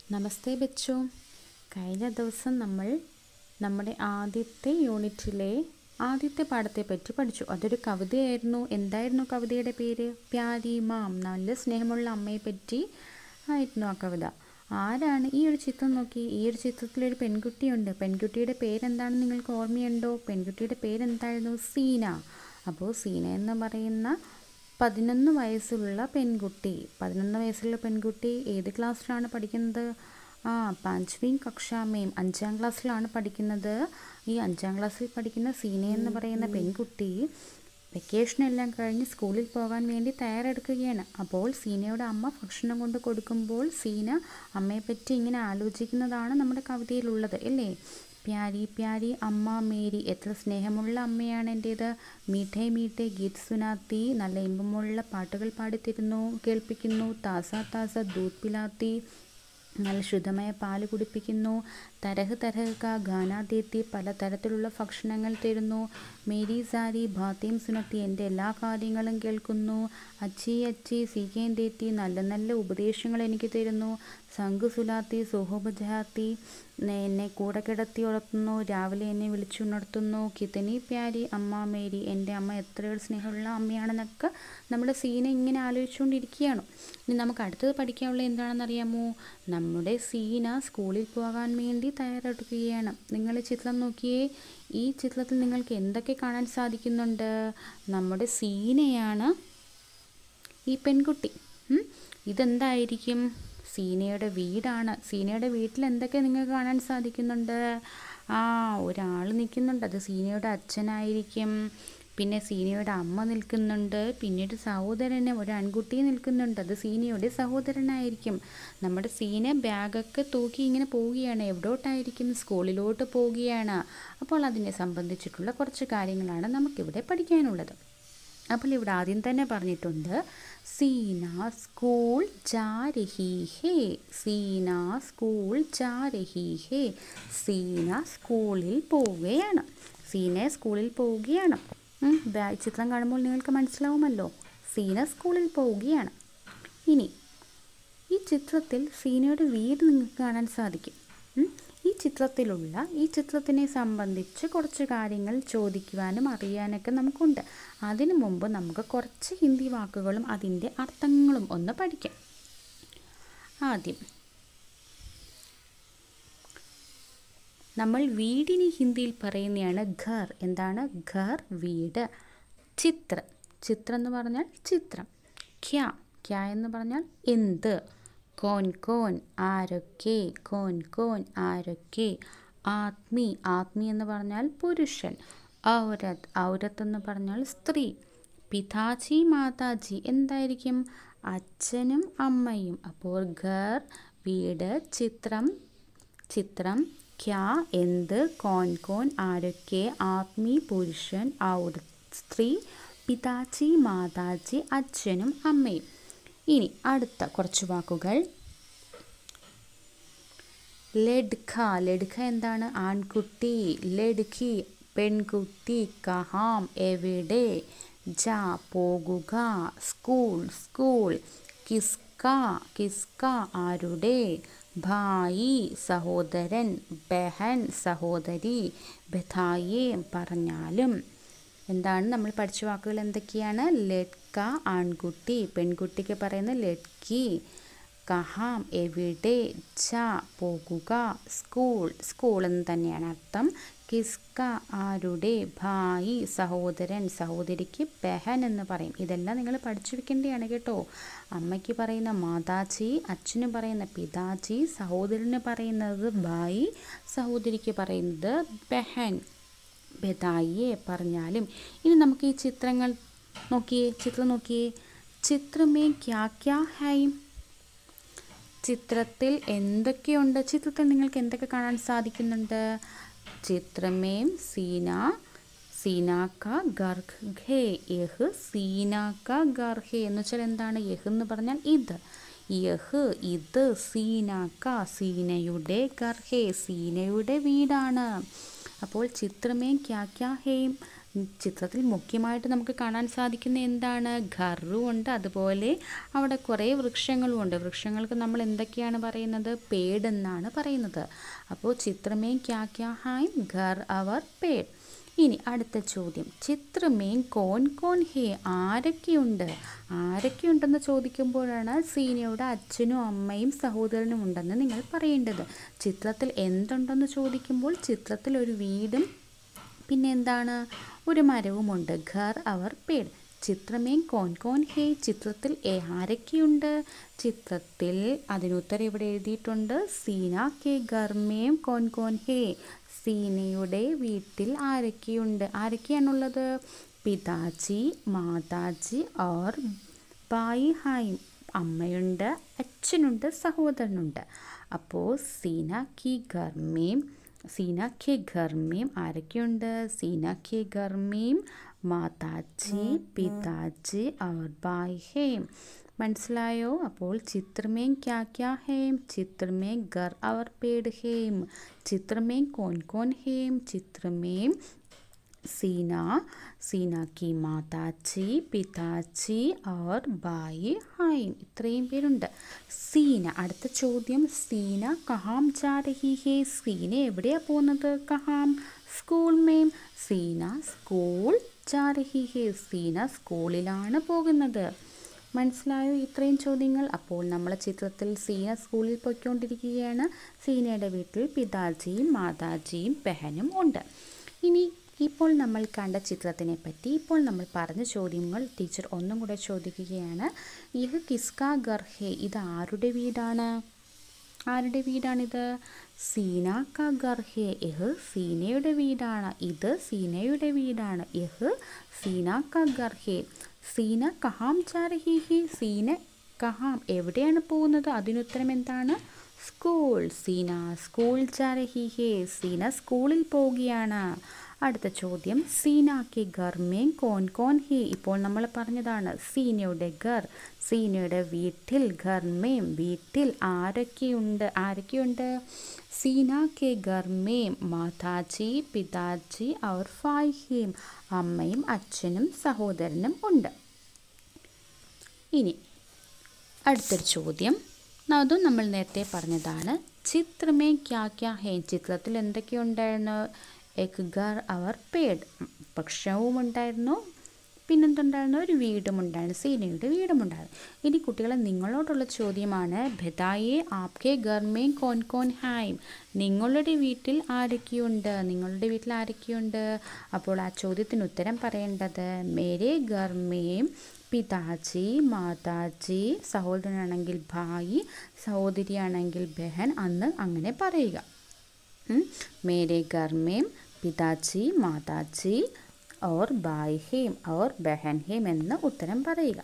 നമസ്തേ ബച്ചോ കഴിഞ്ഞ ദിവസം നമ്മൾ നമ്മുടെ ആദ്യത്തെ യൂണിറ്റിലെ ആദ്യത്തെ പാഠത്തെ പറ്റി പഠിച്ചു അതൊരു കവിതയായിരുന്നു എന്തായിരുന്നു കവിതയുടെ പേര് പ്യാരി മാം നല്ല സ്നേഹമുള്ള അമ്മയെ പറ്റി ആയിരുന്നു ആ കവിത ആരാണ് ഈ ഒരു ചിത്രം നോക്കി ഈ ഒരു ചിത്രത്തിലൊരു പെൺകുട്ടിയുണ്ട് പെൺകുട്ടിയുടെ പേരെന്താണെന്ന് നിങ്ങൾക്ക് ഓർമ്മയുണ്ടോ പെൺകുട്ടിയുടെ പേരെന്തായിരുന്നു സീന അപ്പോൾ സീന എന്ന് പറയുന്ന പതിനൊന്ന് വയസ്സുള്ള പെൺകുട്ടി പതിനൊന്ന് വയസ്സുള്ള പെൺകുട്ടി ഏത് ക്ലാസ്സിലാണ് പഠിക്കുന്നത് ആ പാഞ്ച്വീം കക്ഷാമേം അഞ്ചാം ക്ലാസ്സിലാണ് പഠിക്കുന്നത് ഈ അഞ്ചാം ക്ലാസ്സിൽ പഠിക്കുന്ന സീന എന്ന് പറയുന്ന പെൺകുട്ടി വെക്കേഷൻ എല്ലാം കഴിഞ്ഞ് സ്കൂളിൽ പോകാൻ വേണ്ടി തയ്യാറെടുക്കുകയാണ് അപ്പോൾ സീനയുടെ അമ്മ ഭക്ഷണം കൊണ്ട് കൊടുക്കുമ്പോൾ സീന അമ്മയെപ്പറ്റി ഇങ്ങനെ ആലോചിക്കുന്നതാണ് നമ്മുടെ കവിതയിലുള്ളത് അല്ലേ പ്യാരി പ്യാരി അമ്മ മേരി എത്ര സ്നേഹമുള്ള അമ്മയാണ് എൻ്റേത് മീഠേ മീഠേ ഗീത് സുനാത്തി നല്ല ഇമ്പമുള്ള പാട്ടുകൾ പാടിത്തരുന്നു കേൾപ്പിക്കുന്നു താസ താസ ദൂത് പിലാത്തി നല്ല ശുദ്ധമായ പാല് കുടിപ്പിക്കുന്നു തരഹ് തരഹ് കാ ഗാന ദേത്തി പലതരത്തിലുള്ള ഭക്ഷണങ്ങൾ തരുന്നു മേരി സാരി ഭാത്തിയും സുനത്തി എൻ്റെ എല്ലാ കാര്യങ്ങളും കേൾക്കുന്നു അച്ചി അച്ചി സീക്കേൻ ദേത്തി നല്ല നല്ല ഉപദേശങ്ങൾ എനിക്ക് തരുന്നു സംഘ് സുലാത്തി സുഹോബജാത്തി എന്നെ കൂടെ കിടത്തി ഉണർത്തുന്നു രാവിലെ എന്നെ വിളിച്ചുണർത്തുന്നു കിതനി പ്യാരി അമ്മ മേരി എൻ്റെ അമ്മ എത്രയൊരു സ്നേഹമുള്ള അമ്മയാണെന്നൊക്കെ നമ്മുടെ സീന ഇങ്ങനെ ആലോചിച്ചുകൊണ്ടിരിക്കുകയാണ് ഇനി നമുക്ക് അടുത്തത് പഠിക്കാനുള്ള എന്താണെന്നറിയാമോ നമ്മുടെ സീന സ്കൂളിൽ പോകാൻ വേണ്ടി തയ്യാറെടുക്കുകയാണ് നിങ്ങൾ ചിത്രം നോക്കിയേ ഈ ചിത്രത്തിൽ നിങ്ങൾക്ക് എന്തൊക്കെ കാണാൻ സാധിക്കുന്നുണ്ട് നമ്മുടെ സീനയാണ് ഈ പെൺകുട്ടി ഉം? ഇതെന്തായിരിക്കും സീനയുടെ വീടാണ് സീനയുടെ വീട്ടിൽ എന്തൊക്കെ നിങ്ങൾക്ക് കാണാൻ സാധിക്കുന്നുണ്ട് ആ ഒരാൾ നിൽക്കുന്നുണ്ട് അത് സീനയുടെ അച്ഛനായിരിക്കും പിന്നെ സീനയുടെ അമ്മ നിൽക്കുന്നുണ്ട് പിന്നീട് സഹോദരന് ഒരു ആൺകുട്ടി നിൽക്കുന്നുണ്ട് അത് സീനയുടെ സഹോദരനായിരിക്കും നമ്മുടെ സീന ബാഗൊക്കെ തൂക്കി ഇങ്ങനെ പോവുകയാണ് എവിടോട്ടായിരിക്കും സ്കൂളിലോട്ട് പോവുകയാണ് അപ്പോൾ അതിനെ സംബന്ധിച്ചിട്ടുള്ള കുറച്ച് കാര്യങ്ങളാണ് നമുക്കിവിടെ പഠിക്കാനുള്ളത് അപ്പോൾ ഇവിടെ ആദ്യം തന്നെ പറഞ്ഞിട്ടുണ്ട് സീന സ്കൂൾ ജാ രഹി ഹേ സീന സ്കൂൾ ജാ രഹി ഹേ സീന സ്കൂളിൽ പോവുകയാണ് സീന സ്കൂളിൽ പോവുകയാണ് ഉം, ബാ- ചിത്രം കാണുമ്പോൾ നിങ്ങൾക്ക് മനസ്സിലാവുമല്ലോ സീന സ്കൂളിൽ പോവുകയാണ് ഇനി ഈ ചിത്രത്തിൽ സീനയുടെ വീട് നിങ്ങൾക്ക് കാണാൻ സാധിക്കും ഉം. ഈ ചിത്രത്തിലുള്ള ഈ ചിത്രത്തിനെ സംബന്ധിച്ച് കുറച്ച് കാര്യങ്ങൾ ചോദിക്കുവാനും അറിയാനൊക്കെ നമുക്കുണ്ട് അതിനു മുമ്പ് നമുക്ക് കുറച്ച് ഹിന്ദി വാക്കുകളും അതിൻ്റെ അർത്ഥങ്ങളും ഒന്ന് പഠിക്കാം ആദ്യം നമ്മൾ വീടിന് ഹിന്ദിയിൽ പറയുന്നതാണ് ഘർ എന്താണ് ഘർ വീട് ചിത്ര ചിത്രം എന്ന് പറഞ്ഞാൽ ചിത്രം ഖ്യ ഖ്യ എന്ന് പറഞ്ഞാൽ എന്ത് കോൻ കോൻ ആരൊക്കെ കോൻ കോൻ ആരൊക്കെ ആത്മി ആത്മി എന്ന് പറഞ്ഞാൽ പുരുഷൻ ഔരത് ഔരത്ത് എന്ന് പറഞ്ഞാൽ സ്ത്രീ പിതാജി മാതാജി എന്തായിരിക്കും അച്ഛനും അമ്മയും അപ്പോൾ ഘർ വീട് ചിത്രം ചിത്രം ക്യാ എന്ത് കോൻ കോൻ ആരൊക്കെ ആത്മീ പുരുഷൻ ഔർ സ്ത്രീ പിതാജി മാതാജി അച്ഛനും അമ്മയും ഇനി അടുത്ത കുറച്ച് വാക്കുകൾ ലഡ്ഖ ലഡ്ഖ എന്താണ് ആൺകുട്ടി ലഡ്ഖി പെൺകുട്ടി കഹാം എവിടെ ജാ പോകുക സ്കൂൾ സ്കൂൾ കിസ്ക കിസ്ക ആരുടെ ഭായി സഹോദരൻ ബഹൻ സഹോദരി ബഥായെ പറഞ്ഞാലും എന്താണ് നമ്മൾ പഠിച്ച വാക്കുകൾ എന്തൊക്കെയാണ് ലഡ്ക ആൺകുട്ടി പെൺകുട്ടിക്ക് പറയുന്ന ലഡ്കി കഹാം എവിടെ ച പോകുക സ്കൂൾ സ്കൂൾ എന്ന് തന്നെയാണ് അർത്ഥം കിസ്ക ആരുടെ ഭായി സഹോദരൻ സഹോദരിക്ക് ബഹൻ എന്ന് പറയും ഇതെല്ലാം നിങ്ങൾ പഠിച്ചു വെക്കേണ്ടതാണ് കേട്ടോ അമ്മയ്ക്ക് പറയുന്ന മാതാജി അച്ഛന് പറയുന്ന പിതാജി സഹോദരന് പറയുന്നത് ഭായി സഹോദരിക്ക് പറയുന്നത് ബഹൻ ബദായിയെ പറഞ്ഞാലും ഇനി നമുക്ക് ഈ ചിത്രങ്ങൾ നോക്കിയേ ചിത്രം നോക്കിയേ ചിത്രമേ ക്യാ ക്യാ ഹൈ ചിത്രത്തിൽ എന്തൊക്കെയുണ്ട് ചിത്രത്തിൽ നിങ്ങൾക്ക് എന്തൊക്കെ കാണാൻ സാധിക്കുന്നുണ്ട് ചിത്രമേം സീന സീന ക ഗർഹ് ഘേ യഹ് സീന ക ഗർഹേ എന്ന് വെച്ചാൽ എന്താണ് യഹ് എന്ന് പറഞ്ഞാൽ ഇത് യഹ് ഇത് സീന ക സീനയുടെ ഗർഹേ സീനയുടെ വീടാണ് അപ്പോൾ ചിത്രമേ ക്യാ ക്യാ ഹേ ചിത്രത്തിൽ മുഖ്യമായിട്ട് നമുക്ക് കാണാൻ സാധിക്കുന്ന എന്താണ് ഘറും ഉണ്ട് അതുപോലെ അവിടെ കുറേ വൃക്ഷങ്ങളും ഉണ്ട് വൃക്ഷങ്ങൾക്ക് നമ്മൾ എന്തൊക്കെയാണ് പറയുന്നത് പേട് എന്നാണ് പറയുന്നത് അപ്പോൾ ചിത്രമേ ക്യാ ക്യാ ഹായ് ഘർ അവർ പേട് ഇനി അടുത്ത ചോദ്യം ചിത്രമേം കോൻ കോൻ ഹേ ആരൊക്കെയുണ്ട് ആരൊക്കെയുണ്ടെന്ന് ചോദിക്കുമ്പോഴാണ് സീനയുടെ അച്ഛനും അമ്മയും സഹോദരനും ഉണ്ടെന്ന് നിങ്ങൾ പറയേണ്ടത് ചിത്രത്തിൽ എന്തുണ്ടെന്ന് ചോദിക്കുമ്പോൾ ചിത്രത്തിൽ ഒരു വീടും പിന്നെ എന്താണ് ഒരു മരവുമുണ്ട് ഘർ അവർ പേട് ചിത്രമേം കോൻ കോൻ ഹേ ചിത്രത്തിൽ എ- ആരൊക്കെയുണ്ട് ചിത്രത്തിൽ അതിനുത്തരം ഇവിടെ എഴുതിയിട്ടുണ്ട് സീന കെ ഗർമേം കോൻ കോൻ ഹേ സീനയുടെ വീട്ടിൽ ആരൊക്കെയുണ്ട് ആരൊക്കെയാണുള്ളത് പിതാജി മാതാജി ഓർ ബായി ഹായ് അമ്മയുണ്ട് അച്ഛനുണ്ട് സഹോദരനുണ്ട് അപ്പോൾ സീന കി ഗർമേം സീന കെ ഗർമേം ആരൊക്കെയുണ്ട് സീന കെ ഗർമേം മാതാജി പിതാജി और भाई है മനസ്സിലായോ അപ്പോൾ ചിത്രമേം ക്യാ ക്യാ ഹേം ചിത്രമേം ഗർ അവർ പേട് ഹേം ചിത്രമേം കോൻ കോൻ ഹേം ചിത്രമേം സീന സീന കി മാതാജി പിതാജി और ഭായി ഹായും ഇത്രയും പേരുണ്ട് സീന അടുത്ത ചോദ്യം സീന കഹാം ജാ രഹി ഹേ സീന എവിടെയാ പോകുന്നത് കഹാം സ്കൂൾ മേം സീന സ്കൂൾ ജാ രഹി ഹേ സീന സ്കൂളിലാണ് പോകുന്നത് മനസ്സിലായോ ഇത്രയും ചോദ്യങ്ങൾ അപ്പോൾ നമ്മളെ ചിത്രത്തിൽ സീന സ്കൂളിൽ പോയിക്കൊണ്ടിരിക്കുകയാണ് സീനയുടെ വീട്ടിൽ പിതാജിയും മാതാജിയും ബഹനും ഉണ്ട് ഇനി ഇപ്പോൾ നമ്മൾ കണ്ട ചിത്രത്തിനെ പറ്റി ഇപ്പോൾ നമ്മൾ പറഞ്ഞ ചോദ്യങ്ങൾ ടീച്ചർ ഒന്നും കൂടെ ചോദിക്കുകയാണ് ഇത് കിസ്ക ഗർ ഹേ ഇത് ആരുടെ വീടാണ് ആരുടെ വീടാണിത് സീന ക ഗർ ഹേ ഇഹ് സീനയുടെ വീടാണ് ഇത് സീനയുടെ വീടാണ് ഇഹ് സീന ക ഗർ ഹേ സീന കഹാം ജാ രഹി ഹി സീന കഹാം എവിടെയാണ് പോകുന്നത് അതിനുത്തരം എന്താണ് സ്കൂൾ സീന സ്കൂൾ ജാ രഹി ഹേ സീന സ്കൂളിൽ പോവുകയാണ് അടുത്ത ചോദ്യം സീന കെ ഗർ മേ കോൻ കോൻ ഹേ ഇപ്പോൾ നമ്മൾ പറഞ്ഞതാണ് സീനയുടെ ഗർ സീനയുടെ വീട്ടിൽ ഘർ മേം വീട്ടിൽ ആരൊക്കെയുണ്ട് ആരൊക്കെയുണ്ട് സീന കെ ഗർ മേം മാതാജി പിതാജി അവർ ഫായ് ഹേം അമ്മയും അച്ഛനും സഹോദരനും ഉണ്ട് ഇനി അടുത്തൊരു ചോദ്യം അതും നമ്മൾ നേരത്തെ പറഞ്ഞതാണ് ചിത്രമേ ക്യാ ക്യാ ഹേ ചിത്രത്തിൽ എന്തൊക്കെയുണ്ടായിരുന്നു എക് ഗർ അവർ പേഡ് പക്ഷവും ഉണ്ടായിരുന്നു പിന്നെന്തുണ്ടായിരുന്നു ഒരു വീടും ഉണ്ടായിരുന്നു സീനയുടെ വീടും ഉണ്ടായിരുന്നു ഇനി കുട്ടികളെ നിങ്ങളോടുള്ള ചോദ്യമാണ് ബെതായെ ആപ്കെ ഗർമേ കോൻ കോൻ ഹായ് നിങ്ങളുടെ വീട്ടിൽ ആരൊക്കെയുണ്ട് നിങ്ങളുടെ വീട്ടിൽ ആരൊക്കെയുണ്ട് അപ്പോൾ ആ ചോദ്യത്തിന് ഉത്തരം പറയേണ്ടത് മേരെ ഗർമേം പിതാജി മാതാജി സഹോദരനാണെങ്കിൽ ഭായി സഹോദരിയാണെങ്കിൽ ബഹൻ അന്ന് അങ്ങനെ പറയുക ഉം. മേരെ घर में പിതാജി മാതാജി और ഭായ് ഹേം और ബഹൻ ഹേം എന്ന് ഉത്തരം പറയുക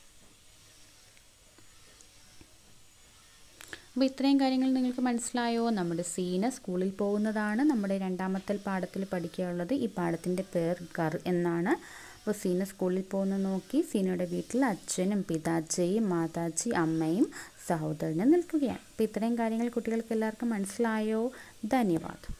അപ്പോൾ ഇത്രയും കാര്യങ്ങൾ നിങ്ങൾക്ക് മനസ്സിലായോ നമ്മുടെ സീന സ്കൂളിൽ പോകുന്നതാണ് നമ്മുടെ രണ്ടാമത്തെ പാഠത്തിൽ പഠിക്കാനുള്ളത് ഈ പാഠത്തിൻ്റെ പേർ ഗർ എന്നാണ് അപ്പോൾ സീന സ്കൂളിൽ പോകുന്ന നോക്കി സീനയുടെ വീട്ടിൽ അച്ഛനും പിതാജിയും മാതാജി അമ്മയും സഹോദരനും നിൽക്കുകയാണ് അപ്പോൾ ഇത്രയും കാര്യങ്ങൾ കുട്ടികൾക്ക് എല്ലാവർക്കും മനസ്സിലായോ ധന്യവാദം